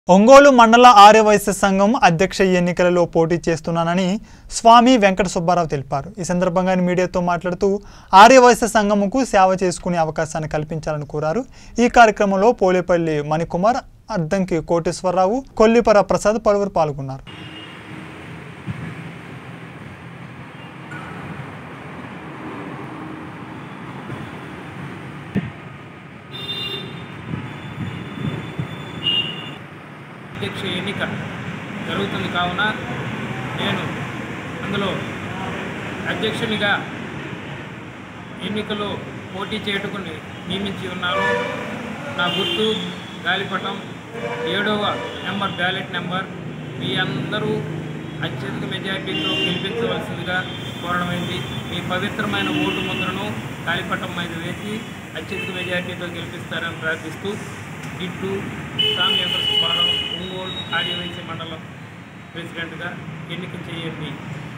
ఒంగోలు మండల ఆర్యవైశ్య సంఘం అధ్యక్ష ఎన్నికలలో పోటీ చేస్తున్నానని స్వామి వెంకట సుబ్బారావు తెలిపారు ఈ సందర్భంగా ఆయన మీడియాతో మాట్లాడుతూ ఆర్యవైశ్య సంఘముకు సేవ చేసుకునే అవకాశాన్ని కల్పించాలని కోరారు ఈ కార్యక్రమంలో పోలేపల్లి మణికుమార్ అద్దంకి కోటేశ్వరరావు కొల్లిపర ప్రసాద్ పలువురు పాల్గొన్నారు అధ్యక్ష ఎన్నిక జరుగుతుంది కావున నేను అందులో అధ్యక్షునిగా ఎన్నికలో పోటీ చేయటకు నియమించి ఉన్నాను నా గుర్తు గాలిపటం ఏడవ నెంబర్ బ్యాలెట్ నెంబర్ మీ అందరూ అత్యధిక మెజార్టీతో గెలిపించవలసిందిగా కోరడమైంది మీ పవిత్రమైన ఓటు ముద్రను గాలిపటం మీద వేసి అత్యధిక మెజార్టీతో గెలిపిస్తారని ప్రార్థిస్తూ ఇట్లు స్వామి వెంకట సుబ్బారావు ఒంగోలు ఆర్యవైశ్య మండలం ప్రెసిడెంట్గా ఎన్నిక చేయండి